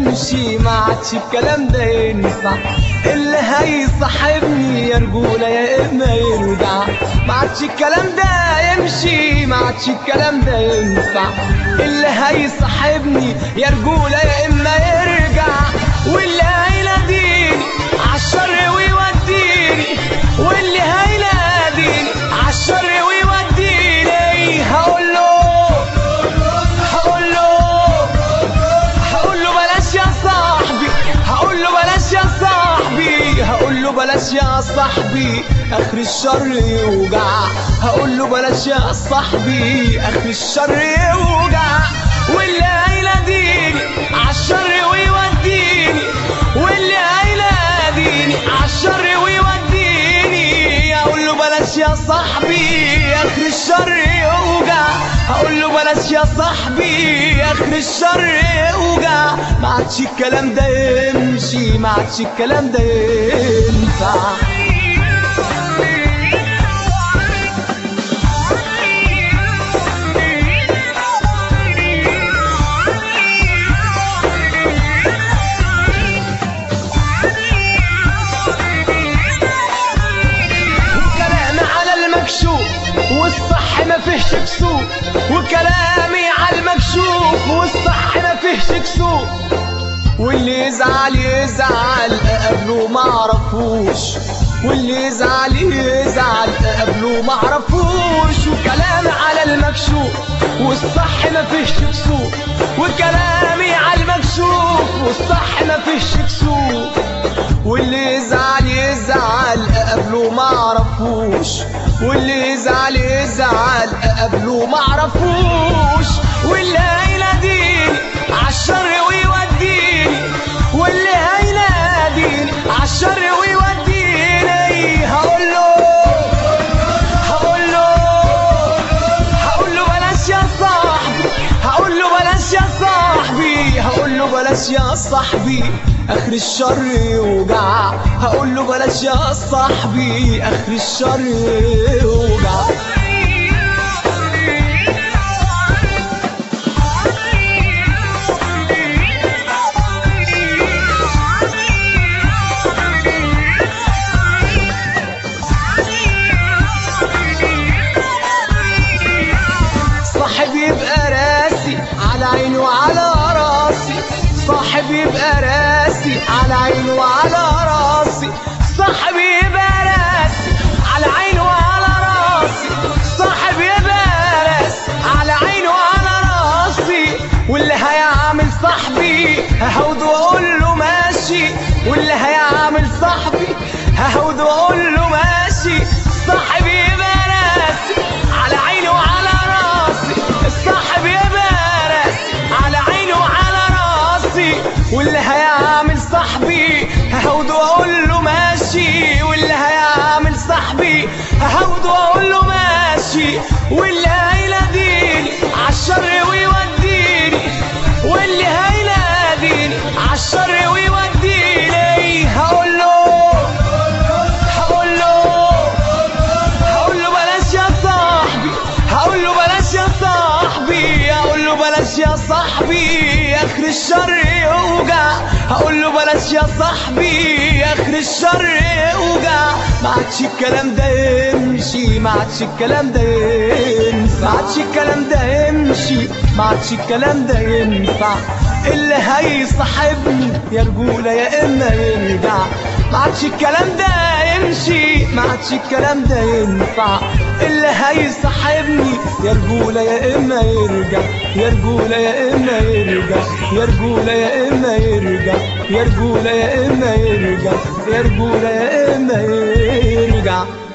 يمشي ما عادش الكلام ده ينفع اللي هيصاحبني يا رجولة يا إما يرجع ما عادش الكلام ده يمشي ما عادش الكلام ده ينفع اللي هيصاحبني يا رجولة يا إما يرجع واللي هيناديني عالشر ويوديني واللي هيناديني عالشر ويوديني هقول له هقول له هقول له بلاش يا صاحبي هقول له بلاش يا صاحبي هقول له بلاش يا صاحبي اخر الشر يوجع هقول له بلاش يا صاحبي اخر الشر يوجع واللي هيناديني عالشر ويوديني واللي هيناديني عالشر ويوديني هقول له بلاش يا صاحبي اخر الشر يوجع هقول له بلاش يا صاحبي اخر الشر يوجع ما عادش الكلام ده يمشي ما عادش الكلام ده ينفع وكلامي على المكشوف والصح ما فيهش كسوف وكلامي على المكشوف والصح ما فيهش كسوف واللي يزعل يزعل قبله ما عرفوش واللي يزعل يزعل قبله ما عرفوش وكلامي على المكشوف والصح ما فيهش كسوف وكلامي على المكشوف والصح ما فيهش كسوف واللي يزعل يزعل قبله ما عرفوش واللي يزعل يزعل قبله ما عرفوش واللي هيناديني عالشر ويوديني واللي هيناديني عالشر ويوديني هقول له هقول له هقول له بلاش يا صاحبي هقول له بلاش يا صاحبي هقول له بلاش يا صاحبي اخر الشر يوجع هقول له بلاش يا صاحبي اخر الشر يوجع صاحب يبقى راسي على عيني وعلى راسي صاحب يبقى راسي على عيني وعلى راسي صاحب يبقى راسي على عيني وعلى راسي صاحب يبقى راسي على عيني وعلى راسي واللي هيعمل صاحبي ههود واقول له ماشي واللي هيعمل صاحبي ههود واقول له ماشي صاحبي يبقى راسي على عيني وعلى راسي الصاحب يبقى راسي على عيني وعلى راسي واللي هيعمل صاحبي ههود واقول له ماشي واللي هيعمل صاحبي ههود واقول له ماشي واللي هيناديني عالشر ويوديني واللي هيناديني عالشر ويوديني هقول له هقول له هقول له بلاش يا صاحبي هقول له بلاش يا صاحبي هقول له بلاش يا صاحبي اخر الشر يوجع هقول له بلاش يا صاحبي اخر الشر يوجع ما عادش الكلام ده يمشي ما عادش الكلام ده ينفع ما عادش الكلام ده يمشي ما عادش الكلام ده ينفع اللي هيصاحبني يا رجولة يا اما يرجع ما عادش الكلام ده يمشي ما عادش الكلام ده ينفع اللي هيصاحبني يا رجولة يا اما يرجع يا رجولة يا اما يرجع يا رجولة يا اما يرجع يا رجولة يا اما يرجع يا رجولة يا اما يرجع